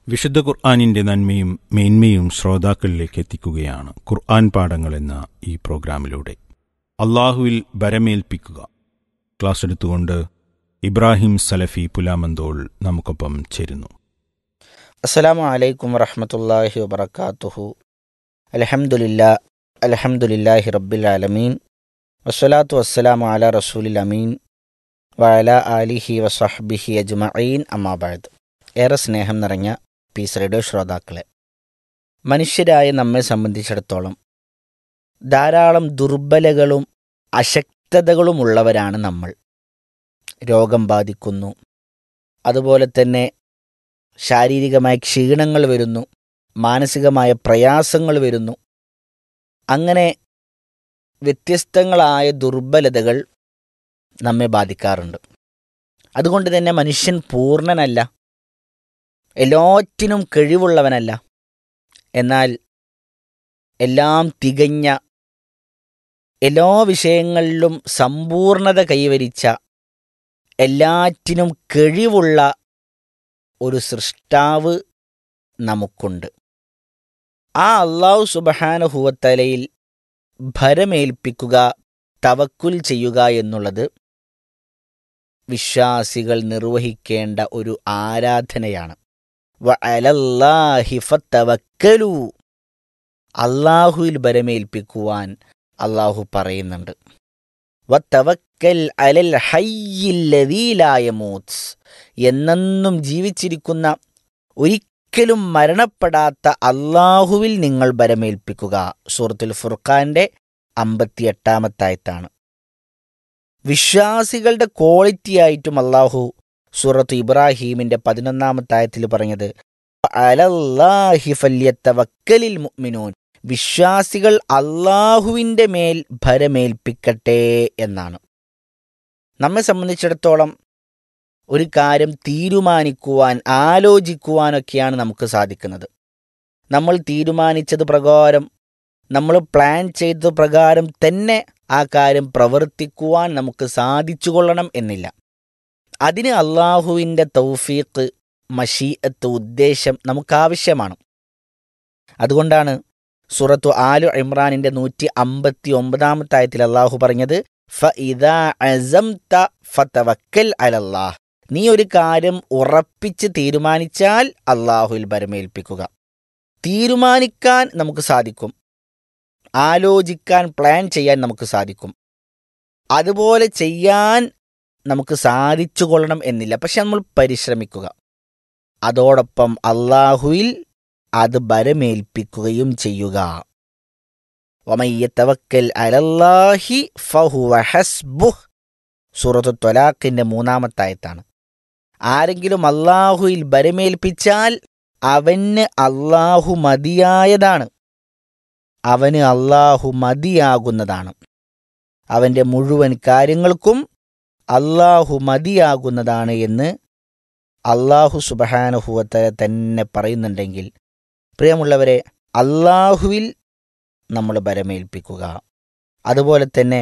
വിശുദ്ധ ഖുർആാനിന്റെ നന്മയും മേന്മയും ശ്രോതാക്കളിലേക്ക് എത്തിക്കുകയാണ് ഖുർആൻ പാഠങ്ങൾ എന്ന ഈ പ്രോഗ്രാമിലൂടെ അള്ളാഹുവിൽ ബരമേൽപ്പിക്കുക ക്ലാസ് എടുത്തുകൊണ്ട് ഇബ്രാഹിം സലഫി പുലാമന്തോൾ നമുക്കൊപ്പം ചേരുന്നു അസ്സലാമു അലൈക്കും വറഹമത്തല്ലാഹി വബർക്കാത്തുഹു അലഹമുല്ലാ അലഹമുല്ലാഹി റബ്ബിൽ ആലമീൻ വസ്സലാത്തു വസ്സലാമു അല റസൂലിൽ അമീൻ വഅല ആലിഹി വസഹ്ബിഹി അജ്മഈൻ അമ്മാബാദ് ഏറെ സ്നേഹം നിറഞ്ഞ പീസ് റേഡിയോ ശ്രോതാക്കളെ മനുഷ്യരായ നമ്മെ സംബന്ധിച്ചിടത്തോളം ധാരാളം ദുർബലകളും അശക്തതകളുമുള്ളവരാണ് നമ്മൾ രോഗം ബാധിക്കുന്നു അതുപോലെ തന്നെ ശാരീരികമായ ക്ഷീണങ്ങൾ വരുന്നു മാനസികമായ പ്രയാസങ്ങൾ വരുന്നു അങ്ങനെ വ്യത്യസ്തങ്ങളായ ദുർബലതകൾ നമ്മെ ബാധിക്കാറുണ്ട് അതുകൊണ്ട് തന്നെ മനുഷ്യൻ പൂർണ്ണനല്ല എല്ലാറ്റിനും കഴിവുള്ളവനല്ല എന്നാൽ എല്ലാം തികഞ്ഞ എല്ലാ വിഷയങ്ങളിലും സമ്പൂർണത കൈവരിച്ച എല്ലാറ്റിനും കഴിവുള്ള ഒരു സൃഷ്ടാവ് നമുക്കുണ്ട് ആ അള്ളാഹു സുബഹാനുഹുവത്തലയിൽ ഭരമേൽപ്പിക്കുക തവക്കുൽ ചെയ്യുക എന്നുള്ളത് വിശ്വാസികൾ നിർവഹിക്കേണ്ട ഒരു ആരാധനയാണ് വ അലല്ലാഹി ഫത്തവക്കലു അള്ളാഹുവിൽ ഭരമേൽപ്പിക്കുവാൻ അള്ളാഹു പറയുന്നുണ്ട് വത്തവക്കൽ അലൽ ഹയ്യില്ലതീലായമൂത്ത് എന്നെന്നും ജീവിച്ചിരിക്കുന്ന ഒരിക്കലും മരണപ്പെടാത്ത അള്ളാഹുവിൽ നിങ്ങൾ ബരമേൽപ്പിക്കുക സൂറത്തുൽ ഫുർഖാന്റെ അമ്പത്തിയെട്ടാമത്തായത്താണ് വിശ്വാസികളുടെ ക്വാളിറ്റി ആയിട്ടും അള്ളാഹു സൂറത്ത് ഇബ്രാഹീമിന്റെ പതിനൊന്നാമത്തായത്തിൽ പറഞ്ഞത് അലല്ലാഹി ഫല്യത്തവക്കലിൽ മുഅ്മിനൂൻ വിശ്വാസികൾ അള്ളാഹുവിൻ്റെ മേൽ ഭരമേൽപ്പിക്കട്ടെ എന്നാണ് നമ്മെ സംബന്ധിച്ചിടത്തോളം ഒരു കാര്യം തീരുമാനിക്കുവാൻ ആലോചിക്കുവാനൊക്കെയാണ് നമുക്ക് സാധിക്കുന്നത് നമ്മൾ തീരുമാനിച്ചത് പ്രകാരം നമ്മൾ പ്ലാൻ ചെയ്ത പ്രകാരം തന്നെ ആ കാര്യം പ്രവർത്തിക്കുവാൻ നമുക്ക് സാധിച്ചു കൊള്ളണം എന്നില്ല അതിന് അള്ളാഹുവിൻ്റെ തൗഫീഖ് മഷീഅത്ത് ഉദ്ദേശം നമുക്കാവശ്യമാണ് അതുകൊണ്ടാണ് സൂറത്തു ആലു ഇമ്രാനിന്റെ നൂറ്റി അമ്പത്തി ഒമ്പതാമത്തെ ആയത്തിൽ അള്ളാഹു പറഞ്ഞത് ഫ ഇദാ അസംത ഫതവക്കൽ അലല്ലാഹ് നീ ഒരു കാര്യം ഉറപ്പിച്ച് തീരുമാനിച്ചാൽ അള്ളാഹുവിൽ ബരമേൽപ്പിക്കുക തീരുമാനിക്കാൻ നമുക്ക് സാധിക്കും ആലോചിക്കാൻ പ്ലാൻ ചെയ്യാൻ നമുക്ക് സാധിക്കും അതുപോലെ ചെയ്യാൻ നമുക്ക് സാധിച്ചു കൊള്ളണം എന്നില്ല പക്ഷെ നമ്മൾ പരിശ്രമിക്കുക അതോടൊപ്പം അള്ളാഹുവിൽ അത് ബരമേൽപ്പിക്കുകയും ചെയ്യുക വമയ്യത്തവക്കൽ അലല്ലാഹി ഫഹുവ ഹസ്ബുഹ് സൂറത്തു ത്വലാഖിന്റെ മൂന്നാമത്തായത്താണ് ആരെങ്കിലും അള്ളാഹുയിൽ ബരമേൽപ്പിച്ചാൽ അവന് അള്ളാഹു മതിയായതാണ് അവന് അള്ളാഹു മതിയാകുന്നതാണ് അവൻ്റെ മുഴുവൻ കാര്യങ്ങൾക്കും അള്ളാഹു മതിയാകുന്നതാണ് എന്ന് അള്ളാഹു സുബഹാനുഹുവത്തല തന്നെ പറയുന്നുണ്ടെങ്കിൽ പ്രിയമുള്ളവരെ അള്ളാഹുവിൽ നമ്മൾ ബരമേൽപ്പിക്കുക അതുപോലെ തന്നെ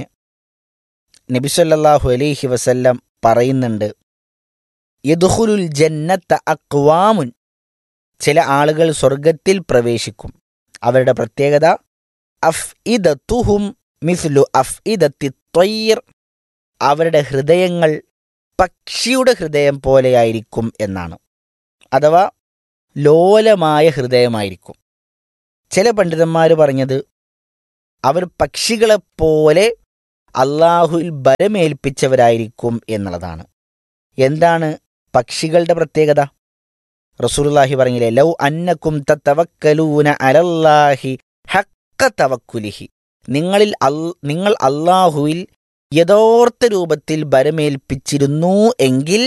നബിസല്ലാഹു അലൈഹി വസല്ലം പറയുന്നുണ്ട് യദുഹുലുൽ ജന്നത്ത അക്വാമുൻ ചില ആളുകൾ സ്വർഗത്തിൽ പ്രവേശിക്കും അവരുടെ പ്രത്യേകത അഫ് ഇദത്തുഹും മിസ്ലു അഫ് ഇദത്തി ത്വയ്യർ അവരുടെ ഹൃദയങ്ങൾ പക്ഷിയുടെ ഹൃദയം പോലെയായിരിക്കും എന്നാണ് അഥവാ ലോലമായ ഹൃദയമായിരിക്കും ചില പണ്ഡിതന്മാർ പറഞ്ഞത് അവർ പക്ഷികളെപ്പോലെ അള്ളാഹുവിൽ ബലമേൽപ്പിച്ചവരായിരിക്കും എന്നുള്ളതാണ് എന്താണ് പക്ഷികളുടെ പ്രത്യേകത റസൂലുള്ളാഹി പറഞ്ഞില്ലേ ലൗ അന്നക്കും തവക്കലൂന അലല്ലാഹി ഹക്ക തവക്കുലിഹി നിങ്ങളിൽ നിങ്ങൾ അള്ളാഹുവിൽ യഥോർത്ഥ രൂപത്തിൽ ബരമേൽപ്പിച്ചിരുന്നു എങ്കിൽ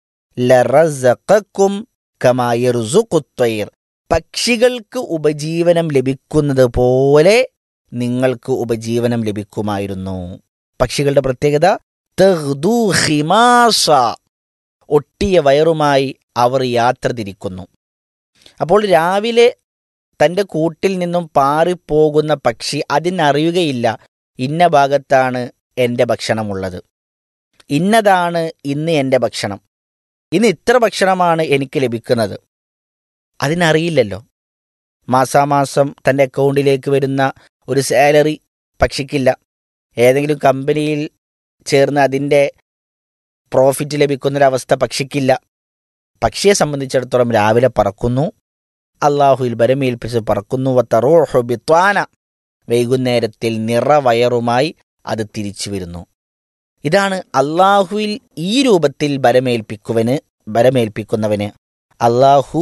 ലറസക്കും കമായറുസുക്കുത്വയർ പക്ഷികൾക്ക് ഉപജീവനം ലഭിക്കുന്നത് പോലെ നിങ്ങൾക്ക് ഉപജീവനം ലഭിക്കുമായിരുന്നു പക്ഷികളുടെ പ്രത്യേകത തഹ്ദു ഹിമാസ ഒട്ടിയ വയറുമായി അവർ യാത്ര തിരിക്കുന്നു അപ്പോൾ രാവിലെ തൻ്റെ കൂട്ടിൽ നിന്നും പാറിപ്പോകുന്ന പക്ഷി അതിനറിയുകയില്ല ഇന്ന ഭാഗത്താണ് എൻ്റെ ഭക്ഷണമുള്ളത് ഇന്നതാണ് ഇന്ന് എൻ്റെ ഭക്ഷണം ഇന്ന് ഇത്ര ഭക്ഷണമാണ് എനിക്ക് ലഭിക്കുന്നത് അതിനറിയില്ലല്ലോ മാസാമാസം തൻ്റെ അക്കൗണ്ടിലേക്ക് വരുന്ന ഒരു സാലറി പക്ഷിക്കില്ല ഏതെങ്കിലും കമ്പനിയിൽ ചേർന്ന് അതിൻ്റെ പ്രോഫിറ്റ് ലഭിക്കുന്നൊരവസ്ഥ പക്ഷിക്കില്ല പക്ഷിയെ സംബന്ധിച്ചിടത്തോളം രാവിലെ പറക്കുന്നു അള്ളാഹുയിൽ ബരമേൽപ്പിച്ച് പറക്കുന്നു വത്തറോഹു ബിത്വാന വൈകുന്നേരത്തിൽ നിറവയറുമായി അത് തിരിച്ചു വരുന്നു ഇതാണ് അള്ളാഹുവിൽ ഈ രൂപത്തിൽ ബരമേൽപ്പിക്കുവന് ബരമേൽപ്പിക്കുന്നവന് അള്ളാഹു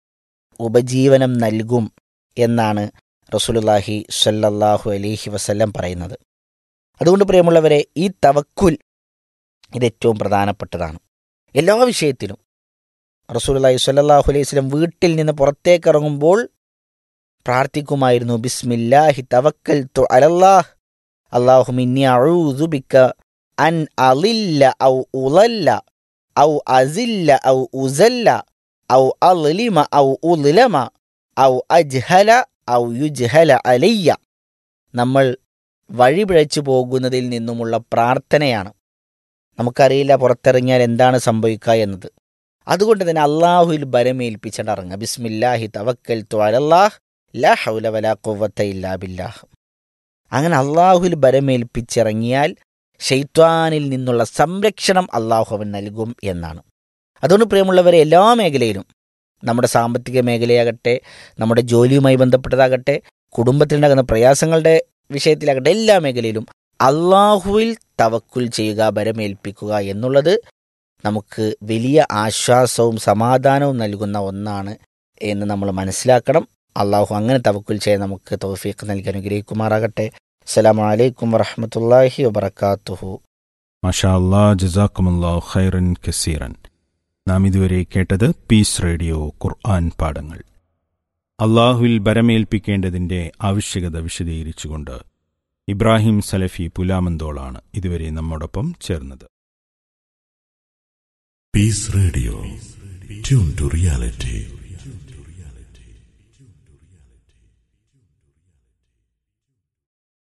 ഉപജീവനം നൽകും എന്നാണ് റസൂലുള്ളാഹി സല്ലല്ലാഹു അലൈഹി വസല്ലം പറയുന്നത് അതുകൊണ്ട് പ്രിയമുള്ളവരെ ഈ തവക്കുൽ ഇത് ഏറ്റവും പ്രധാനപ്പെട്ടതാണ് എല്ലാ വിഷയത്തിലും റസൂലുള്ളാഹി സ്വല്ലല്ലാഹു അലൈഹി വസല്ലം വീട്ടിൽ നിന്ന് പുറത്തേക്ക് ഇറങ്ങുമ്പോൾ പ്രാർത്ഥിക്കുമായിരുന്നു ബിസ്മില്ലാഹി തവക്കൽതു അലല്ലാഹ് അല്ലാഹു മിന്നി അഊദു ബിക അൻ അളില്ല ഔ ഉളല്ല ഔ അസില്ല ഔ ഉസല്ല ഔ അളിമ ഔ ഉളിലമ ഔ അജ്ഹല ഔ യുജ്ഹല അലയ്യ നമ്മൾ വഴിപിഴച്ചു പോകുന്നതിൽ നിന്നുമുള്ള പ്രാർത്ഥനയാണ് നമുക്കറിയില്ല പുറത്തിറങ്ങിയാൽ എന്താണ് സംഭവിക്കുക എന്നത് അതുകൊണ്ട് തന്നെ അള്ളാഹുവിൽ ബരമേൽപ്പിച്ചിട്ട് ഇറങ്ങുക ബിസ്മില്ലാഹി തവക്കൽ ത്വാലല്ലാഹ് ലാ ഹൗല വലാ ഖുവ്വത്ത ഇല്ലാ ബില്ലാഹ് അങ്ങനെ അള്ളാഹുവിൽ ബരമേൽപ്പിച്ചിറങ്ങിയാൽ ഷെയ്ത്വാനിൽ നിന്നുള്ള സംരക്ഷണം അള്ളാഹു അവൻ നൽകും എന്നാണ് അതുകൊണ്ട് പ്രിയമുള്ളവരെ എല്ലാ മേഖലയിലും നമ്മുടെ സാമ്പത്തിക മേഖലയാകട്ടെ നമ്മുടെ ജോലിയുമായി ബന്ധപ്പെട്ടതാകട്ടെ കുടുംബത്തിലുണ്ടാകുന്ന പ്രയാസങ്ങളുടെ വിഷയത്തിലാകട്ടെ എല്ലാ മേഖലയിലും അള്ളാഹുവിൽ തവക്കുൽ ചെയ്യുക ബരമേൽപ്പിക്കുക എന്നുള്ളത് നമുക്ക് വലിയ ആശ്വാസവും സമാധാനവും നൽകുന്ന ഒന്നാണ് എന്ന് നമ്മൾ മനസ്സിലാക്കണം അള്ളാഹു അങ്ങനെ തവക്കുൽ ചെയ്യാൻ നമുക്ക് തൗഫീഖ് നൽകി അനുഗ്രഹിക്കുമാറാകട്ടെ അസ്സലാമു അലൈക്കും വറഹമത്തല്ലാഹി വബർക്കാത്തുഹു മഷാ അല്ലാ ജസാക്കുമുല്ലാ ഖൈറൻ കസീറൻ നാം ഇതുവരെ കേട്ടത് പീസ് റേഡിയോ ഖുർആൻ പാഠങ്ങൾ അള്ളാഹുവിൽ ബരമേൽപ്പിക്കേണ്ടതിന്റെ ആവശ്യകത വിശദീകരിച്ചുകൊണ്ട് ഇബ്രാഹിം സലഫി പുലാമന്തോളാണ് ഇതുവരെ നമ്മോടൊപ്പം ചേർന്നത് Peace Radio. Tune to reality.